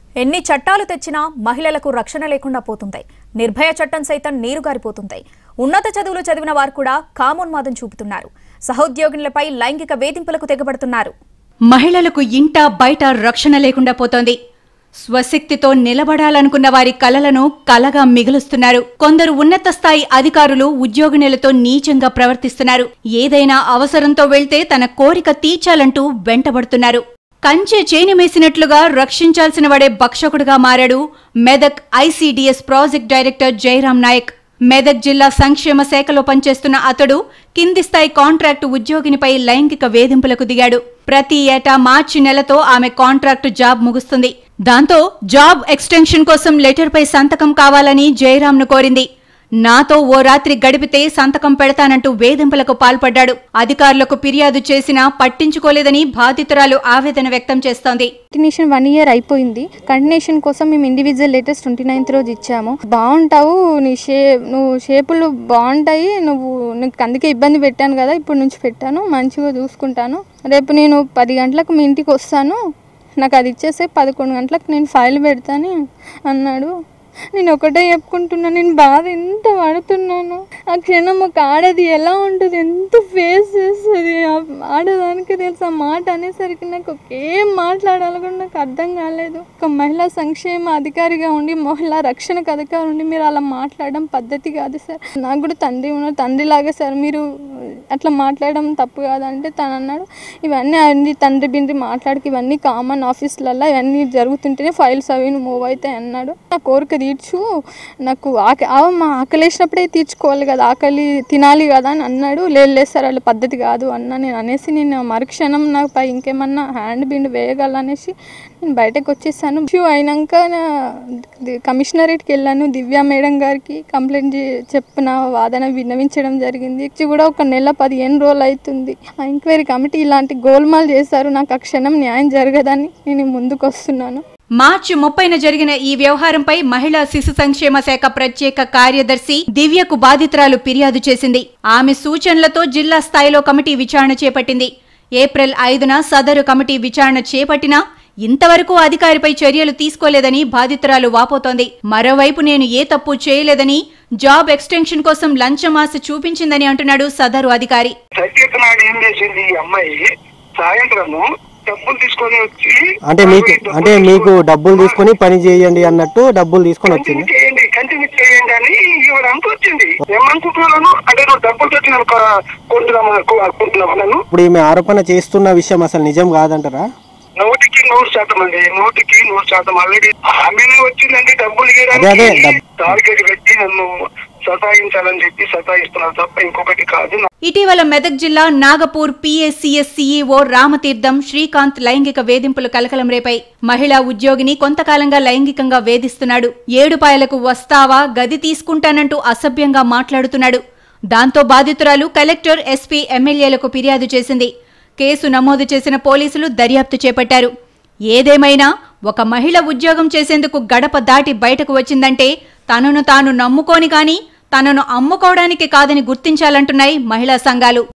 ఎన్ని చట్టాలు తెచ్చినా మహిళలకు రక్షణ లేకుండా పోతుంటాయి నిర్భయ చట్టం సైతం నీరుగారిపోతుంటాయి ఉన్నత చదువులు చదివిన వారు కూడా కామోన్మాదం చూపుతున్నారు సహోద్యోగులపై లైంగిక వేధింపులకు తెగబడుతున్నారు మహిళలకు ఇంట బయట రక్షణ లేకుండా పోతోంది స్వశక్తితో నిలబడాలనుకున్న వారి కలలను కలగా మిగులుస్తున్నారు కొందరు ఉన్నత స్థాయి అధికారులు ఉద్యోగినులతో నీచంగా ప్రవర్తిస్తున్నారు ఏదైనా అవసరంతో వెళ్తే తన కోరిక తీర్చాలంటూ వెంటబడుతున్నారు కంచె చేనిమేసినట్లుగా రక్షించాల్సిన వాడే భక్షకుడుగా మారాడు Medak ICDS project director Jayaram Naik Medak జిల్లా సంక్షేమ శాఖలో పనిచేస్తున్న అతడు కింది స్థాయి కాంట్రాక్టు ఉద్యోగినిపై లైంగిక వేధింపులకు దిగాడు ప్రతి ఏటా మార్చి నెలతో ఆమె కాంట్రాక్టు జాబ్ ముగుస్తుంది దాంతో జాబ్ ఎక్స్టెన్షన్ కోసం లెటర్పై సంతకం కావాలని జయరాంను కోరింది నాతో ఓ రాత్రి గడిపితే సంతకం పెడతానంటూ వేధింపులకు పాల్పడ్డాడు అధికారులకు ఫిర్యాదు చేసినా పట్టించుకోలేదని బాధితురాలు ఆవేదన వ్యక్తం చేస్తోంది కంటిన్యూషన్ వన్ ఇయర్ అయిపోయింది కంటిన్యూషన్ కోసం మేము ఇండివిజువల్ లెటర్స్ ట్వంటీ నైన్త్ రోజు ఇచ్చాము బాగుంటావు నీ షే నువ్వు షేపులు బాగుంటాయి నువ్వు నీకు అందుకే ఇబ్బంది పెట్టాను కదా ఇప్పుడు నుంచి పెట్టాను మంచిగా చూసుకుంటాను రేపు నేను పది గంటలకు మీ ఇంటికి వస్తాను నాకు అది ఇచ్చేస్తే పదకొండు గంటలకు నేను ఫైల్ పెడతాను అన్నాడు నేను ఒకటే చెప్పుకుంటున్నా నేను బాధ ఎంత పడుతున్నాను ఆ క్షణం ఒక ఆడది ఎలా ఉంటుంది ఎంత ఫేస్ చేస్తుంది ఆ ఆడదానికి తెలుసు ఆ మాట అనేసరికి నాకు ఏం మాట్లాడాలో కూడా నాకు అర్థం కాలేదు ఒక మహిళా సంక్షేమ అధికారిగా ఉండి మహిళా రక్షణకు అధికారి ఉండి మీరు అలా మాట్లాడడం పద్ధతి కాదు సార్ నాకు కూడా తండ్రి ఉన్నారు తండ్రి లాగే సార్ మీరు అట్లా మాట్లాడడం తప్పు కాదంటే తను అన్నాడు ఇవన్నీ అన్ని తండ్రి బిండ్రి మాట్లాడికి ఇవన్నీ కామన్ ఆఫీసులలో ఇవన్నీ జరుగుతుంటేనే ఫైల్స్ అవి మూవ్ అవుతాయి అన్నాడు నా కోరిక తీర్చు నాకు ఆక ఆ మా ఆకలి వేసినప్పుడే తీర్చుకోవాలి కదా ఆకలి తినాలి కదా అని అన్నాడు లేదు లేదు సార్ వాళ్ళ పద్ధతి కాదు అన్న నేను అనేసి నేను మరుక్షణం నాకు పై ఇంకేమన్నా హ్యాండ్ బిండ్ వేయగలనేసి నేను బయటకు వచ్చేసాను ఇష్యూ అయినాక నా ది- కమిషనరేట్కి వెళ్ళాను దివ్య మేడం గారికి కంప్లైంట్ చే- చెప్పిన వాదన విన్నవించడం జరిగింది ఇది కూడా ఒక నెల పదిహేను రోజులు అవుతుంది ఆ ఎంక్వైరీ కమిటీ ఇలాంటి గోల్మాల్ చేశారు నాకు ఆ క్షణం న్యాయం జరగదని నేను ముందుకు వస్తున్నాను మార్చి ముప్పైన జరిగిన ఈ వ్యవహారంపై మహిళా శిశు సంక్షేమ శాఖ ప్రత్యేక కార్యదర్శి దివ్యకు బాధితురాలు ఫిర్యాదు చేసింది ఆమె సూచనలతో జిల్లా స్థాయిలో కమిటీ విచారణ చేపట్టింది ఏప్రిల్ ఐదున సదరు కమిటీ విచారణ చేపట్టినా ఇంతవరకు అధికారిపై చర్యలు తీసుకోలేదని బాధితురాలు వాపోతోంది మరోవైపు నేను ఏ తప్పు చేయలేదని జాబ్ ఎక్స్టెన్షన్ కోసం లంచమాస చూపించిందని అంటున్నాడు సదరు అధికారి సత్యత నాడు ఏం చేసింది ఈ అమ్మాయి సాయంత్రము డబ్బులు తీసుకొని వచ్చి అంటే మీకు డబ్బులు అంటే మీకు తీసుకొని- డబ్బులు తీసుకొని పని చేయండి అన్నట్టు డబ్బులు తీసుకొని కంటిన్యూ వచ్చింది చేయండి కంటిన్యూ చేయండి అని ఇవ్వడానికి వచ్చింది ఏమనుకుంటున్నాను అంటే నువ్వు డబ్బులు తెచ్చి నన్ను కొంటున్నాము అనుకుంటున్నావు నన్ను ఇప్పుడు ఈమె ఆరోపణ చేస్తున్న విషయం అసలు నిజం కాదంటారా నూటికి నూరు శాతం అండి నూటికి నూరు శాతం ఆల్రెడీ ఆమెనే వచ్చిందండి డబ్బులు అదే, అదే, ఇవ్వడానికి డబ్- టార్గెట్ పెట్టి నన్ను సతాయించాలని చెప్పి సతాయిస్తున్నారు తప్ప ఇంకొకటి కాదు ఇటీవల మెదక్ జిల్లా నాగపూర్ పిఎస్సిఎస్ సిఈఓ రామతీర్థం శ్రీకాంత్ లైంగిక వేధింపులు కలకలం రేపాయి మహిళా ఉద్యోగిని కొంతకాలంగా లైంగికంగా వేధిస్తున్నాడు ఏడుపాయలకు వస్తావా గది తీసుకుంటానంటూ అసభ్యంగా మాట్లాడుతున్నాడు దాంతో బాధితురాలు కలెక్టర్ ఎస్పీ ఎమ్మెల్యేలకు ఫిర్యాదు చేసింది కేసు నమోదు చేసిన పోలీసులు దర్యాప్తు చేపట్టారు ఏదేమైనా ఒక మహిళ ఉద్యోగం చేసేందుకు గడప దాటి బయటకు వచ్చిందంటే తనను తాను నమ్ముకోని కాని తనను అమ్ముకోవడానికి కాదని గుర్తించాలంటున్నాయి మహిళా సంఘాలు